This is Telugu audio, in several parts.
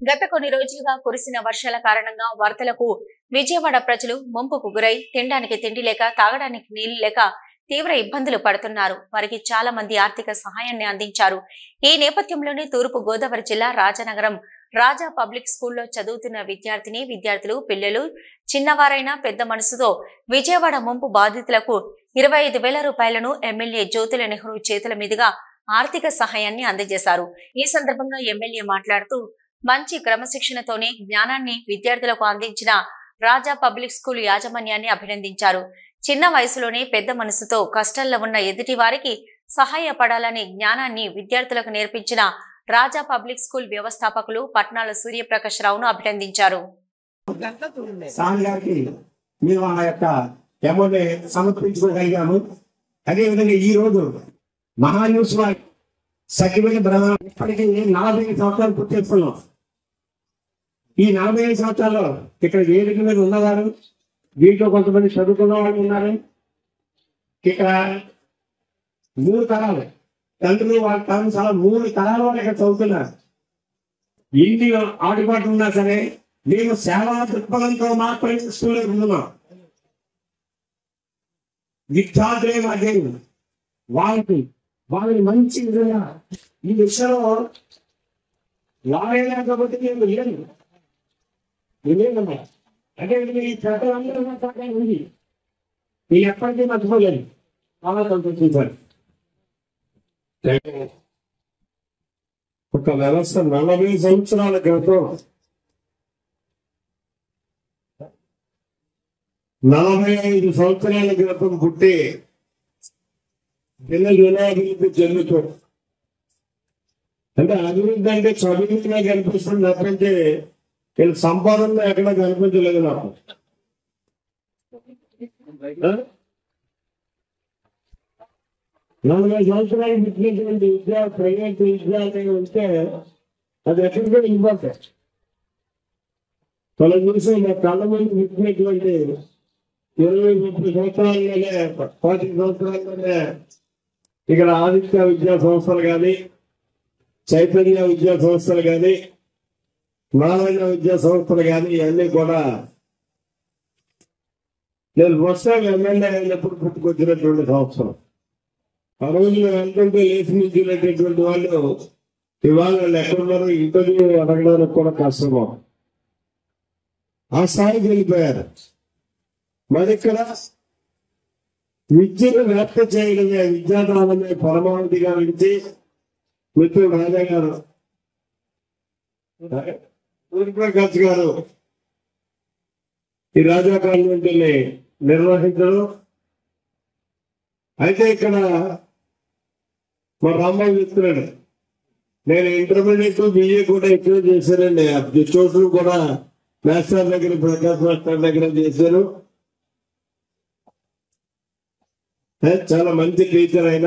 గత కొన్ని రోజులుగా కురిసిన వర్షాల కారణంగా వరదలకు విజయవాడ ప్రజలు ముంపుకు గురై తినడానికి తిండి లేక తాగడానికి నీళ్లు లేక తీవ్ర ఇబ్బందులు పడుతున్నారు వారికి చాలా మంది ఆర్థిక సహాయాన్ని అందించారు ఈ నేపథ్యంలోనే తూర్పు గోదావరి జిల్లా రాజనగరం రాజా పబ్లిక్ స్కూల్లో చదువుతున్న విద్యార్థిని విద్యార్థులు పిల్లలు చిన్నవారైన పెద్ద మనసుతో విజయవాడ ముంపు బాధితులకు ఇరవై ఐదు వేల రూపాయలను ఎమ్మెల్యే జ్యోతుల నెహ్రూ చేతుల మీదుగా ఆర్థిక సహాయాన్ని అందజేశారు ఈ సందర్భంగా ఎమ్మెల్యే మాట్లాడుతూ మంచి క్రమశిక్షణతోనే జ్ఞానాన్ని విద్యార్థులకు అందించిన రాజా పబ్లిక్ స్కూల్ యాజమాన్యాన్ని అభినందించారు చిన్న వయసులోనే పెద్ద మనసుతో కష్టాల్లో ఉన్న ఎదుటి వారికి సహాయపడాలనే జ్ఞానాన్ని విద్యార్థులకు నేర్పించిన రాజా పబ్లిక్ స్కూల్ వ్యవస్థాపకులు పట్నాల సూర్యప్రకాష్ రావును అభినందించారు సార్ గారికి మేము ఆ యొక్క అమౌంట్ సమర్పించుకోగలిగాము అదేవిధంగా ఈ రోజు మహాన్యూస్ వారి సఖిమైన బ్రహ్మ ఇప్పటికీ నలభై ఐదు సంవత్సరాలు పూర్తి చేసుకున్నాం ఈ నలభై ఐదు సంవత్సరాల్లో ఇక్కడ వేదిక మీద ఉన్నవారు దీంట్లో కొంతమంది చదువుకున్న వాళ్ళు ఉన్నారు ఇక్కడ మూడు తరాలు తండ్రులు వాళ్ళ తరం చాలా మూడు తరాల వాళ్ళు ఇక్కడ చదువుతున్నారు ఇంటి ఆటుపాటు ఉన్నా సరే మేము సేవా దృక్పథంతో మాత్రమే స్కూల్లో ఉన్నాం విద్యార్థులే మా దేవుడు వాళ్ళకి వాళ్ళని మంచి విధంగా ఈ విషయంలో వారే లేకపోతే మేము లేదు నేనేమన్నా అంటే ఈ చట్టం అందరూ నా చట్టం ఉంది నేను ఎప్పటికీ మర్చిపోలేదు చాలా సంతోషించారు ఒక వ్యవస్థ నలభై సంవత్సరాల క్రితం నలభై ఐదు సంవత్సరాల క్రితం పుట్టి దిన దినాభివృద్ధి చెందుతూ అంటే అభివృద్ధి అంటే చదువుతున్నా కనిపిస్తుంది తప్పించి వీళ్ళ సంపాదన ఎక్కడ కనిపించలేదు నాకు ఆ? నలభై సంవత్సరాలు పుట్టినటువంటి విద్య ప్రైవేట్ విద్య అనేది ఉంటే అది ఎక్కడికో ఇంపార్టెంట్ తొలి చూసి మా కళ్ళ ముందు పుట్టినటువంటి ఇరవై ముప్పై సంవత్సరాల్లోనే పాతి సంవత్సరాల్లోనే ఇక్కడ ఆదిత్య విద్యా సంస్థలు కానీ చైతన్య విద్యా సంస్థలు కానీ నారాయణ విద్యా సంస్థలు కానీ ఇవన్నీ కూడా నేను వస్తే ఎమ్మెల్యే అయినప్పుడు పుట్టుకొచ్చినటువంటి సంవత్సరం ఆ రోజున వెళ్తుంటే లేచి నిల్చున్నటువంటి వాళ్ళు ఇవాళ వాళ్ళు ఎక్కడున్నారో ఇంటర్వ్యూ అడగడానికి కూడా కష్టమో ఆ స్థాయికి వెళ్ళిపోయారు మరి ఇక్కడ విద్యను వ్యాప్తి చేయడమే విద్యాదానమే పరమావధిగా విడిచి మిత్రుడు రాజా గారు సూర్యప్రకాష్ గారు ఈ రాజా కాన్వెంట్ని నిర్వహించడం అయితే ఇక్కడ మా రాంబాబు చెప్తున్నాడు నేను ఇంటర్మీడియట్ బిఏ కూడా ఎక్కువ చేశానండి అన్ని చోట్ల కూడా మాస్టర్ దగ్గర ప్రకాశ్ మాస్టర్ దగ్గర చేశాను ఏ, చాలా మంచి టీచర్ అయినా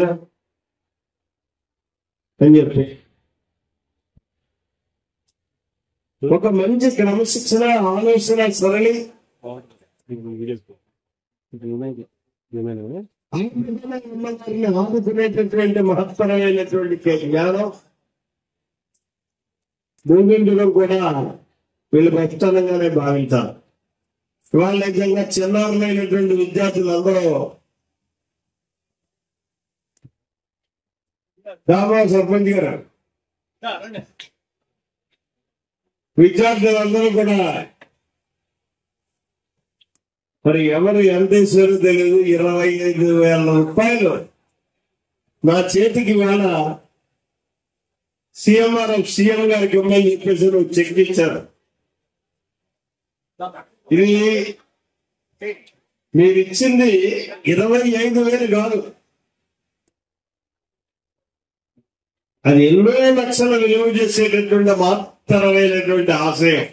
అని చెప్పి ఒక మంచి క్రమశిక్షణ ఆలోచన సరళి మిమ్మల్ని ఆదుకునేటటువంటి మహత్తరమైనటువంటి జ్ఞానం భూమించడం కూడా వీళ్ళు ప్రస్థానంగానే భావించాలి ఇవాళ నిజంగా చిన్నారులైనటువంటి విద్యార్థులందరూ దామా సర్పంచ్ గారు విద్యార్థులందరూ కూడా మరి ఎవరు ఎంత ఇస్తారో తెలియదు ఇరవై ఐదు వేల రూపాయలు నా చేతికి వేళ సీఎంఆర్ సీఎం గారికి ఇమ్మని చెప్పేసి నువ్వు చెక్ ఇచ్చారు ఇది మీరు ఇచ్చింది ఇరవై ఐదు వేలు కాదు అది ఎన్నో లక్షలు విలువ చేసేటటువంటి మాత్రమైనటువంటి ఆశయం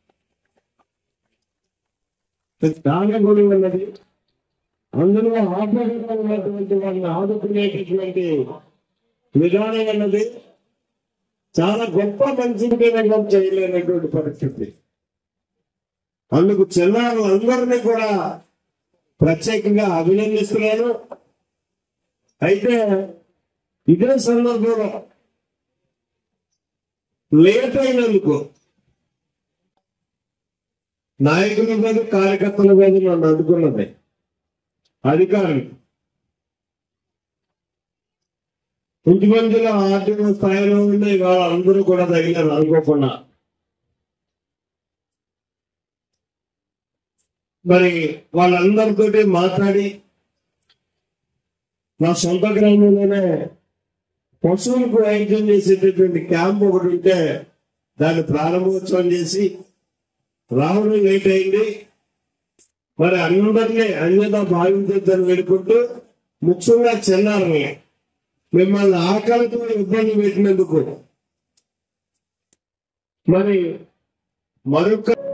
దానగుడి ఉన్నది అందులో ఆపదగా ఉన్నటువంటి వాళ్ళని ఆదుకునేటటువంటి విధానం అన్నది చాలా గొప్ప మంచి విధానం చేయలేనటువంటి పరిస్థితి అందుకు చిన్నారులు అందరినీ కూడా ప్రత్యేకంగా అభినందిస్తున్నాను అయితే ఇదే సందర్భంలో లేట్ అయినందుకు నాయకుల మీద కార్యకర్తల మీద నన్ను అడ్డుకున్నది అధికారులు కొంతమందిలో ఆర్థిక స్థాయిలో ఉన్న ఇవాళ అందరూ కూడా తగిలారు అనుకోకుండా మరి వాళ్ళందరితోటి మాట్లాడి నా సొంత గ్రామంలోనే పశువులకు వైద్యం చేసేటటువంటి క్యాంప్ ఒకటి ఉంటే దాన్ని ప్రారంభోత్సవం చేసి రావడం లేట్ అయింది మరి అందరినీ అన్యత భావించొద్దని వేడుకుంటూ ముఖ్యంగా చిన్నారని మిమ్మల్ని ఆకలితో ఇబ్బంది పెట్టినందుకు మరి మరొక